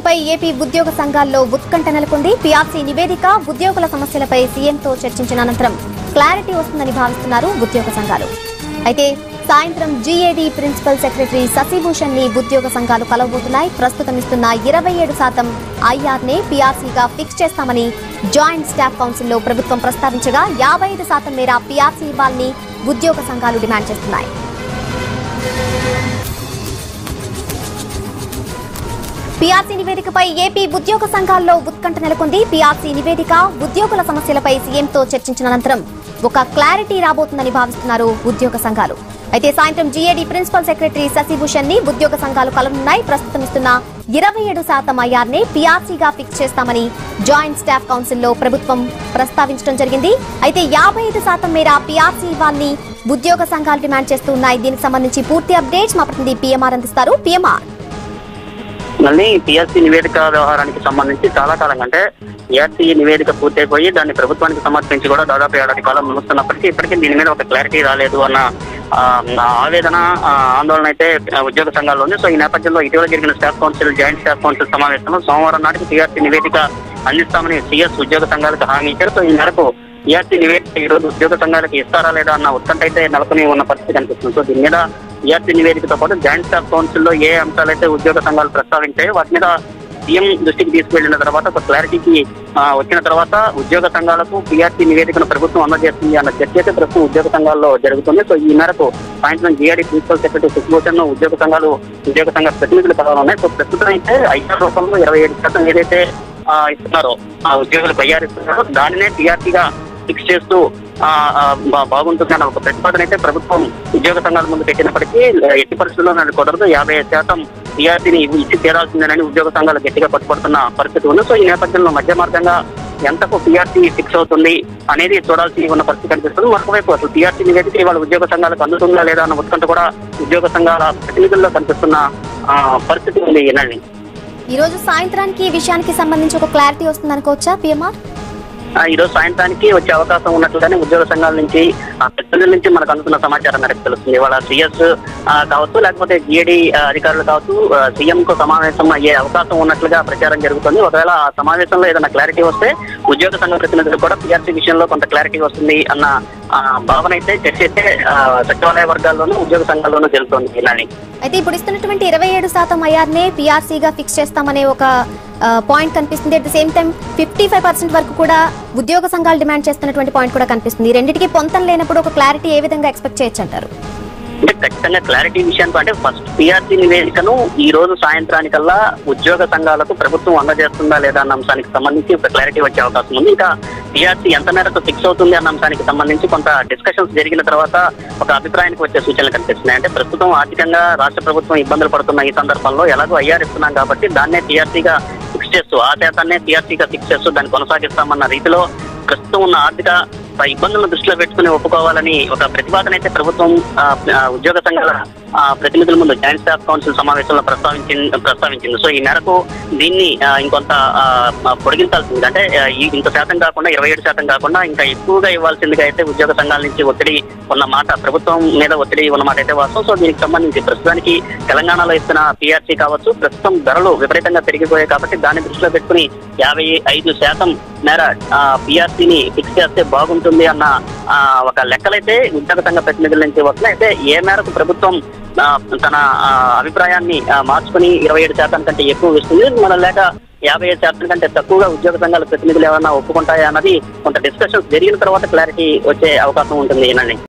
నివేదికపై AP ఉద్యోగ సంఘాల్లో ఉత్కంఠ నెలకొంది పీఆర్సీ నివేదిక ఉద్యోగుల సమస్యలపై సీఎంతో చర్చించిన అనంతరం క్లారిటీ వస్తుందని భావిస్తున్నారు ఉద్యోగ సంఘాలు అయితే సాయంత్రం జీఏడీ ప్రిన్సిపల్ సెక్రటరీ శశిభూషణ్ ని ఉద్యోగ సంఘాలు కలవబోతున్నాయి ప్రస్తుతం ఇస్తున్న ఇరవై ఏడు శాతం ఐఆర్ నే పీఆర్సీగా ఫిక్స్ చేస్తామని జాయింట్ స్టాఫ్ కౌన్సిల్లో ప్రభుత్వం ప్రస్తావించగా యాభై ఐదు శాతం మేర పీఆర్సీ ఇవ్వాలని ఉద్యోగ సంఘాలు డిమాండ్ చేస్తున్నాయి పీఆర్సీ నివేదికపై ఏపీ ఉద్యోగ సంఘాల్లో ఉత్కంఠ నెలకొంది పీఆర్సీ నివేదిక ఉద్యోగుల సమస్యలపై సీఎంతో చర్చించిన అనంతరం ఒక క్లారిటీ రాబోతుందని భావిస్తున్నారు ఉద్యోగ సంఘాలు అయితే సాయంత్రం జీఏడీ ప్రిన్సిపల్ సెక్రటరీ శశిభూషణ్ ని ఉద్యోగ సంఘాలు కలనున్నాయి ప్రస్తుతం ఇస్తున్న ఇరవై ఏడు శాతం ఐఆర్ నే పీఆర్సీగా ఫిక్స్ చేస్తామని జాయింట్ స్టాఫ్ కౌన్సిల్లో ప్రభుత్వం ప్రస్తావించడం జరిగింది అయితే యాభై ఐదు శాతం మేర పీఆర్సీ ఇవ్వాలని ఉద్యోగ సంఘాలు డిమాండ్ చేస్తూ ఉన్నాయి దీనికి సంబంధించి పూర్తి అప్డేట్స్ మా ప్రతినిధి పీఎంఆర్ అందిస్తారు పీఎంఆర్ మళ్ళీ పిఎస్సి నివేదిక వ్యవహారానికి సంబంధించి చాలా కాలం అంటే పిఎస్సి నివేదిక పూర్తయిపోయి దాన్ని ప్రభుత్వానికి సమర్పించి కూడా దాదాపు ఏడాది కాలం ముగుస్తున్నప్పటికీ ఇప్పటికీ దీని మీద ఒక క్లారిటీ రాలేదు అన్న ఆ, ఆవేదన ఆ, ఆందోళన అయితే ఆ, ఉద్యోగ సంఘాల్లో ఉంది సో ఈ నేపథ్యంలో ఇటీవల జరిగిన staff council joint staff council సమావేశంలో సోమవారం నాటికి పిఆర్సీ నివేదిక అందిస్తామని సిఎస్ ఉద్యోగ సంఘాలకు హామీ ఇచ్చారు సో ఈ మేరకు పిఆర్సీ నివేదిక ఈ రోజు ఉద్యోగ సంఘాలకు ఇస్తారా లేదా అన్న ఉత్కంఠ అయితే నెలకొని ఉన్న పరిస్థితి కనిపిస్తుంది సో దీని మీద పిఆర్సీ నివేదికతో పాటు జాయింట్ స్టాఫ్ కౌన్సిల్లో ఏ అంశాలైతే ఉద్యోగ సంఘాలు ప్రస్తావించాయో వాటి మీద సీఎం దృష్టికి తీసుకెళ్లిన తర్వాత ఒక క్లారిటీకి ఆ, వచ్చిన తర్వాత ఉద్యోగ సంఘాలకు పిఆర్సీ నివేదికను ప్రభుత్వం అందజేస్తుంది అన్న చర్చ అయితే ప్రస్తుతం ఉద్యోగ సంఘాల్లో జరుగుతుంది సో ఈ మేరకు సాయంత్రం జీఆర్డీ ప్రిన్సిపల్ సెక్రటరీ సుఖ్భూషణ్ ఉద్యోగ సంఘాలు ఉద్యోగ సంఘ ప్రతినిధులు కలవాలన్నాయి సో ప్రస్తుతం అయితే ఐఆర్ రూపంలో ఇరవై ఏడు శాతం ఏదైతే ఆ, ఇస్తున్నారో ఆ ఉద్యోగులకు ఐఆర్ ఇస్తున్నారో దానినే పిఆర్సీగా ఫిక్స్ చేస్తూ ఆ, ఆ, బా- బాగుంటుందన్న ఒక ప్రతిపాదన అయితే ప్రభుత్వం ఉద్యోగ సంఘాల ముందు పెట్టినప్పటికీ ఎట్టి పరిస్థితుల్లో నన్ను కుదరదు యాభై ఐదు శాతం పిఆర్సీని ఇచ్చి తీరాల్సిందేనని ఉద్యోగ సంఘాలు గట్టిగా పట్టుబడుతున్న పరిస్థితి ఉంది సో ఈ నేపథ్యంలో మధ్య మార్గంగా ఎంతకు పిఆర్సీ ఫిక్స్ అవుతుంది అనేది చూడాల్సి ఉన్న పరిస్థితి కనిపిస్తుంది మరొకవైపు అసలు పిఆర్సీ నివేదిక ఇవాళ ఉద్యోగ సంఘాలకు అందుతుందా లేదా అన్న ఉత్కంఠ కూడా ఉద్యోగ సంఘాల ప్రతినిధుల్లో కనిపిస్తున్న ఆ, పరిస్థితి ఉంది ఈనాడు ఈ రోజు సాయంత్రానికి ఈ విషయానికి సంబంధించి ఒక క్లారిటీ వస్తుంది అనుకోవచ్చా పిఎంఆర్ ఆ, ఈ రోజు సాయంత్రానికి వచ్చే అవకాశం ఉన్నట్లుగానే ఉద్యోగ సంఘాల నుంచి ఆ ప్రతినిధుల నుంచి మనకు అందుతున్న సమాచారం మేరకు తెలుస్తుంది ఇవాళ సిఎస్ కావచ్చు లేకపోతే జిఏడి అధికారులు కావచ్చు సీఎం కు సమావేశం అయ్యే అవకాశం ఉన్నట్లుగా ప్రచారం జరుగుతుంది ఒకవేళ ఆ సమావేశంలో ఏదైనా క్లారిటీ వస్తే ఉద్యోగ సంఘ ప్రతినిధులు కూడా పిఆర్సీ విషయంలో కొంత క్లారిటీ వస్తుంది అన్న ఆ, భావన అయితే చర్చ అయితే ఆ, సచివాలయ వర్గాల్లోనూ ఉద్యోగ సంఘాల్లోనూ జరుగుతుంది ఇలాని అయితే ఇప్పుడు ఇస్తున్నటువంటి ఇరవై ఏడు శాతం ఐఆర్నే పీఆర్సీగా ఫిక్స్ చేస్తామనే ఒక పాయింట్ కనిపిస్తుంది at the same time fifty five percent వరకు కూడా ఉద్యోగ సంఘాలు డిమాండ్ చేస్తున్నటువంటి పాయింట్ కూడా కనిపిస్తుంది ఈ రెండింటికి పొంతం లేనప్పుడు ఒక క్లారిటీ ఏ విధంగా ఎక్స్పెక్ట్ చేయొచ్చు అంటారు అంటే ఖచ్చితంగా క్లారిటీ విషయానికి అంటే ఫస్ట్ పిఆర్సీ నివేదికను ఈ రోజు సాయంత్రానికల్లా ఉద్యోగ సంఘాలకు ప్రభుత్వం అందజేస్తుందా లేదా అన్న అంశానికి సంబంధించి ఒక క్లారిటీ వచ్చే అవకాశం ఉంది ఇంకా పిఆర్సీ ఎంత మేరకు ఫిక్స్ అవుతుంది అన్న అంశానికి సంబంధించి కొంత డిస్కషన్స్ జరిగిన తర్వాత ఒక అభిప్రాయానికి వచ్చే సూచనలు కనిపిస్తున్నాయి అంటే ప్రస్తుతం ఆర్థికంగా రాష్ట్ర ప్రభుత్వం ఇబ్బందులు పడుతున్న ఈ సందర్భంలో ఎలాగో ఐఆర్ ఇస్తున్నాం కాబట్టి దాన్నే పిఆర్సీగా ఫిక్స్ చేస్తూ ఆ శాతాన్నే పిఆర్సీగా ఫిక్స్ చేస్తూ దాన్ని కొనసాగిస్తామన్న రీతిలో ప్రస్తుతం ఉన్న ఆర్థిక ఆ ఇబ్బందులను దృష్టిలో పెట్టుకుని ఒప్పుకోవాలని ఒక ప్రతిపాదన అయితే ప్రభుత్వం ఆ, ఆ, ఉద్యోగ సంఘాల ఆ, ప్రతినిధుల ముందు జాయింట్ స్టాఫ్ కౌన్సిల్ సమావేశంలో ప్రస్తావించింది ప్రస్తావించింది సో ఈ మేరకు దీన్ని ఆ, ఇంకొంత ఆ, ఆ, పొడిగించాల్సింది అంటే ఆ, ఈ ఇంత శాతం కాకుండా ఇరవై ఏడు శాతం కాకుండా ఇంకా ఎక్కువగా ఇవ్వాల్సిందిగా అయితే ఉద్యోగ సంఘాల నుంచి ఒత్తిడి ఉన్న మాట ప్రభుత్వం మీద ఒత్తిడి ఉన్న మాట అయితే వాస్తవం సో దీనికి సంబంధించి ప్రస్తుతానికి తెలంగాణలో ఇస్తున్న పిఆర్సీ కావచ్చు ప్రస్తుతం ధరలు విపరీతంగా పెరిగిపోయాయి కాబట్టి దాన్ని దృష్టిలో పెట్టుకుని యాభై ఐదు శాతం మేర పిఆర్సీని ఫిక్స్ చేస్తే బాగుంటుంది అన్న ఆ, ఒక లెక్కలైతే ఉద్యోగ సంఘ ప్రతినిధుల నుంచి వస్తున్నాయి అయితే ఏ మేరకు ప్రభుత్వం ఆ, తన ఆ, అభిప్రాయాన్ని ఆ, మార్చుకుని ఇరవై ఏడు శాతం కంటే ఎక్కువ ఇస్తుంది మన లేక యాభై ఐదు శాతం కంటే తక్కువగా ఉద్యోగ సంఘాల ప్రతినిధులు ఏమైనా ఒప్పుకుంటాయా అన్నది కొంత డిస్కషన్స్ జరిగిన తర్వాత క్లారిటీ వచ్చే అవకాశం ఉంటుంది ఏనండి